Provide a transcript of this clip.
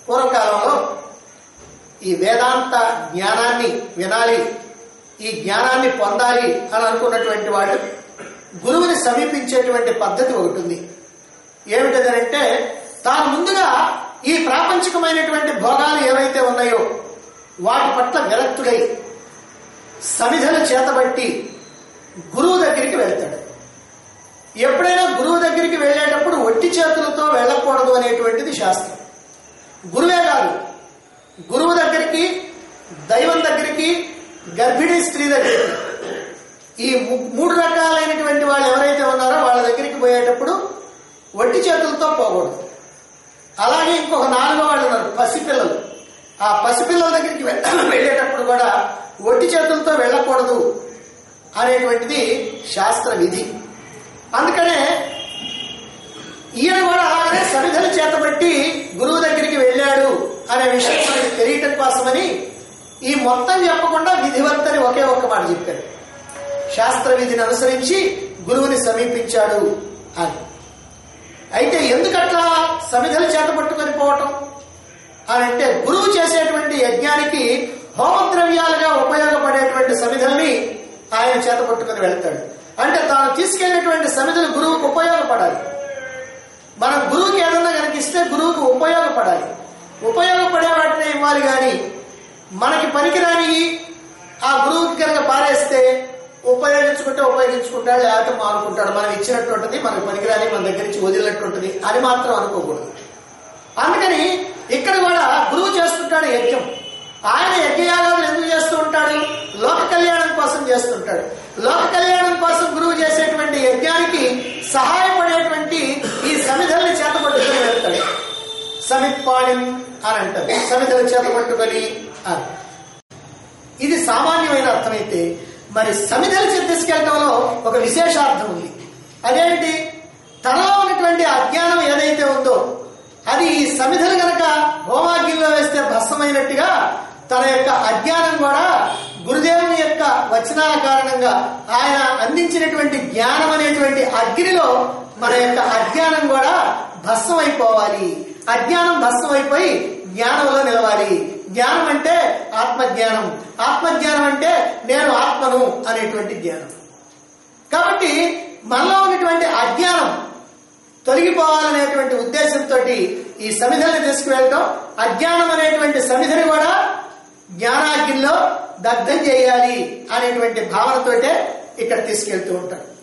పూర్వకాలంలో ఈ వేదాంత జ్ఞానాన్ని వినాలి ఈ జ్ఞానాన్ని పొందాలి అని అనుకున్నటువంటి వాళ్ళు గురువుని సమీపించేటువంటి పద్ధతి ఒకటి ఉంది ఏమిటంటే తాను ముందుగా ఈ ప్రాపంచికమైనటువంటి భోగాలు ఏవైతే ఉన్నాయో వాటి పట్ల విరక్తుడై సమిధలు చేతబట్టి గురువు దగ్గరికి వెళ్తాడు ఎప్పుడైనా గురువు దగ్గరికి వెళ్ళేటప్పుడు ఒట్టి చేతులతో వెళ్ళకూడదు అనేటువంటిది శాస్త్రం గురువే కాదు గురువు దగ్గరికి దైవం దగ్గరికి గర్భిణీ స్త్రీ దగ్గరికి ఈ ము- మూడు రకాలైనటువంటి వాళ్ళు ఎవరైతే ఉన్నారో వాళ్ళ దగ్గరికి పోయేటప్పుడు ఒట్టి చేతులతో పోకూడదు అలాగే ఇంకొక నాలుగో వాళ్ళు ఉన్నారు పసిపిల్లలు ఆ పసిపిల్లల దగ్గరికి వె- వెళ్ళేటప్పుడు కూడా ఒట్టి చేతులతో వెళ్ళకూడదు అనేటువంటిది శాస్త్ర విధి అందుకనే ఈయన కూడా అలాగే సమిధలు చేతబట్టి గురువు దగ్గరికి వెళ్ళాడు అనే విషయం మనకి తెలియటం కోసమని ఈ మొత్తం చెప్పకుండా విధివత్తని ఒకే ఒక్క మాట చెప్పారు శాస్త్ర విధిని అనుసరించి గురువుని సమీపించాడు అని అయితే ఎందుకట్లా సమిధలు చేత పట్టుకొని పోవటం అని అంటే గురువు చేసేటువంటి యజ్ఞానికి హోమద్రవ్యాలుగా ఉపయోగపడేటువంటి సమిధల్ని ఆయన చేత పట్టుకొని వెళ్తాడు అంటే తాను తీసుకెళ్లేటువంటి సమిధలు గురువుకు ఉపయోగపడాలి మనం గురువుకి ఏదన్నా కనుక ఇస్తే గురువుకు ఉపయోగపడాలి ఉపయోగపడే వాటిని ఇవ్వాలి కానీ మనకి పనికిరాని ఆ గురువుకి కనుక పారేస్తే ఉపయోగించుకుంటే ఉపయోగించుకుంటాడు లేకపోతే మానుకుంటాడు మనం ఇచ్చినట్టు ఉంటుంది మనకి పనికిరాని మన దగ్గర నుంచి వదిలినట్టు ఉంటుంది అని మాత్రం అనుకోకూడదు అందుకని ఇక్కడ కూడా గురువు చేస్తుంటాడు యజ్ఞం ఆయన యజ్ఞయాగాలు ఎందుకు చేస్తూ ఉంటాడు లోక కళ్యాణం కోసం చేస్తుంటాడు లోక కళ్యాణం కోసం గురువు చేసేటువంటి యజ్ఞానికి సహాయపడేటువంటి ఈ సమిధల్ని చేతపట్టుకుని వెళ్తాడు సమిత్పాణిం అని అంటారు సమిధలు చేతపట్టుకొని అని ఇది సామాన్యమైన అర్థమైతే మరి సమిధలు తీసుకెళ్ళడంలో ఒక విశేషార్థం ఉంది అదేంటి తనలో ఉన్నటువంటి అజ్ఞానం ఏదైతే ఉందో అది ఈ సమిధలు గనక హోమాగ్నిలో వేస్తే భస్మైనట్టుగా తన యొక్క అజ్ఞానం కూడా గురుదేవుని యొక్క వచనాల కారణంగా ఆయన అందించినటువంటి జ్ఞానం అనేటువంటి అగ్నిలో మన యొక్క అజ్ఞానం కూడా భస్మం అయిపోవాలి అజ్ఞానం భస్మం అయిపోయి జ్ఞానంలో నిలవాలి జ్ఞానం అంటే ఆత్మజ్ఞానం ఆత్మజ్ఞానం అంటే నేను ఆత్మను అనేటువంటి జ్ఞానం కాబట్టి మనలో ఉన్నటువంటి అజ్ఞానం తొలగిపోవాలనేటువంటి ఉద్దేశంతో ఈ సమిధల్ని తీసుకువెళ్ళటం అజ్ఞానం అనేటువంటి సమిధని కూడా జ్ఞానాగ్నిలో దగ్ధం చేయాలి అనేటువంటి భావనతోటే ఇక్కడ తీసుకెళ్తూ ఉంటాడు